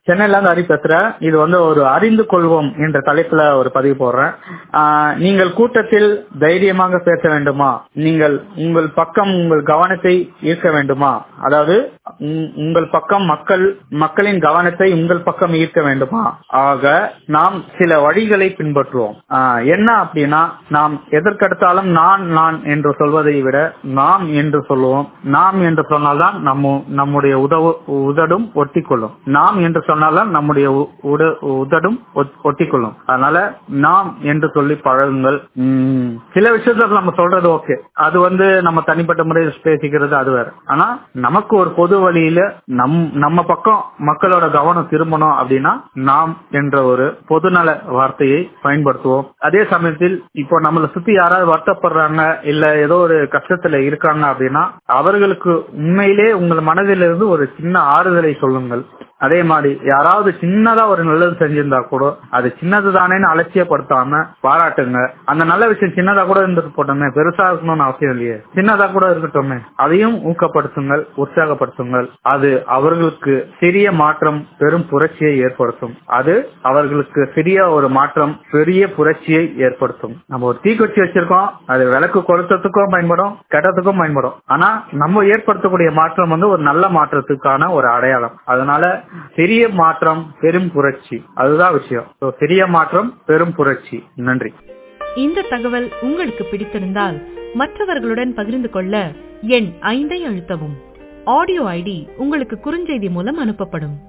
சென்னையில இருந்து ஹரி பேசுறேன் இது வந்து ஒரு அறிந்து கொள்வோம் என்ற தலைப்புல ஒரு பதிவு போடுறேன் ஆஹ் நீங்கள் கூட்டத்தில் தைரியமாக பேச வேண்டுமா நீங்கள் உங்கள் பக்கம் உங்கள் கவனத்தை ஈர்க்க வேண்டுமா அதாவது உங்- உங்கள் பக்கம் மக்கள் மக்களின் கவனத்தை உங்கள் பக்கம் ஈர்க்க வேண்டுமா ஆக நாம் சில வழிகளை பின்பற்றுவோம் ஆஹ் என்ன அப்படின்னா நாம் எதற்கெடுத்தாலும் நான் நான் என்று சொல்வதை விட நாம் என்று சொல்லுவோம் நாம் என்று சொன்னால்தான் நம்ம நம்முடைய உதவு உதடும் ஒட்டிக்கொள்ளும் நாம் என்று சொன்னால்தான் நம்முடைய உ- உட- உதடும் ஒட்- ஒட்டிக்கொள்ளும் அதனால நாம் என்று சொல்லி பழகுங்கள் உம், சில விஷயத்துல நம்ம சொல்றது ஓகே அது வந்து நம்ம தனிப்பட்ட முறையில் பேசிக்கிறது அது வேற ஆனா நமக்கு ஒரு பொது வழியில நம் நம்ம பக்கம் மக்களோட கவனம் திரும்பணும் அப்படின்னா நாம் என்ற ஒரு பொதுநல வார்த்தையை பயன்படுத்துவோம் அதே சமயத்தில் இப்போ நம்மளை சுத்தி யாராவது வருத்தப்படுறாங்க இல்ல ஏதோ ஒரு கஷ்டத்துல இருக்காங்க அப்படின்னா அவர்களுக்கு உண்மையிலே உங்கள் மனதிலிருந்து ஒரு சின்ன ஆறுதலை சொல்லுங்கள் அதே மாதிரி யாராவது சின்னதா ஒரு நல்லது செஞ்சிருந்தா கூட அது சின்னது தானேன்னு அலட்சியப்படுத்தாம பாராட்டுங்க அந்த நல்ல விஷயம் சின்னதா கூட இருந்துட்டு போட்டோமே பெருசா இருக்கணும்னு அவசியம் இல்லையே சின்னதா கூட இருக்கட்டுமே அதையும் ஊக்கப்படுத்துங்கள் உற்சாகப்படுத்துங்கள் அது அவர்களுக்கு சிறிய மாற்றம் பெரும் புரட்சியை ஏற்படுத்தும் அது அவர்களுக்கு சிறிய ஒரு மாற்றம் பெரிய புரட்சியை ஏற்படுத்தும் நம்ம ஒரு தீக்குச்சி வச்சிருக்கோம் அது விளக்கு கொளுத்தத்துக்கும் பயன்படும் கெட்டத்துக்கும் பயன்படும் ஆனா நம்ம ஏற்படுத்தக்கூடிய மாற்றம் வந்து ஒரு நல்ல மாற்றத்துக்கான ஒரு அடையாளம் அதனால சிறிய மாற்றம் பெரும் புரட்சி அதுதான் விஷயம் So, சிறிய மாற்றம் பெரும் புரட்சி நன்றி இந்த தகவல் உங்களுக்கு பிடித்திருந்தால் மற்றவர்களுடன் பகிர்ந்து கொள்ள எண் ஐந்தை அழுத்தவும் ஆடியோ ஐடி உங்களுக்கு குறுஞ்செய்தி மூலம் அனுப்பப்படும்